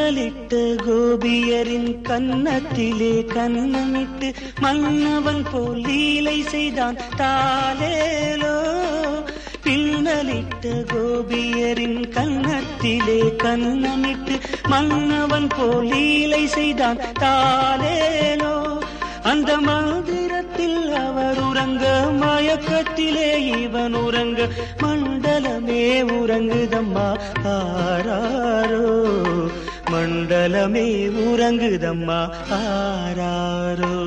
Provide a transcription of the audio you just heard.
பின்னலிட்ட கோபியரின் கன்னத்திலே கன்னமிட்டு மன்னவன் போல் லீலை செய்தான் தாலேலோ பின்னலிட்ட கோபியரின் கன்னத்திலே கன்னமிட்டு மன்னவன் போல் லீலை செய்தான் தாலேலோ அந்த மந்திரத்தில் அவர் உறங்க மயக்கத்திலே இவன் உறங்க மண்டலமே உறங்குதம்மா ஆராரோ மண்டலமே உறங்குதம்மா ஆராரோ